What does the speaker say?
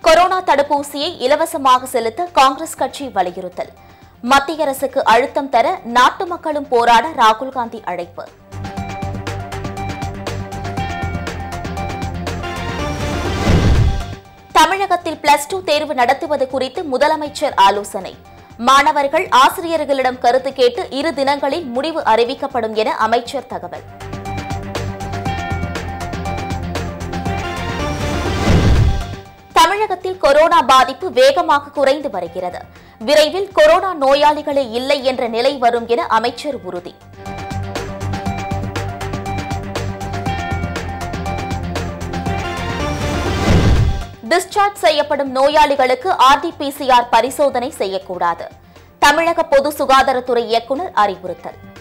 corona தடுப்பூசியை இலவசமாக செலுத்த காங்கிரஸ் கட்சி வலியுறுத்தல் மத்திய அரசுக்கு அழுத்தம் தர நாட்டு மக்களும் போராட ராகுல் காந்தி அழைப்பு தமிழகத்தில் பிளஸ் டூ தேர்வு நடத்துவது குறித்து முதலமைச்சர் ஆலோசனை மாணவர்கள் ஆசிரியர்களிடம் கருத்து கேட்டு இரு தினங்களில் முடிவு அறிவிக்கப்படும் என அமைச்சர் தகவல் தமிழகத்தில் கொரோனா பாதிப்பு வேகமாக குறைந்து வருகிறது விரைவில் கொரோனா நோயாளிகளே இல்லை என்ற நிலை வரும் என அமைச்சர் உறுதி டிஸ்சார்ஜ் செய்யப்படும் நோயாளிகளுக்கு ஆர்டிபிசிஆர் பரிசோதனை செய்யக்கூடாது தமிழக பொது சுகாதாரத்துறை இயக்குநர் அறிவுறுத்தல்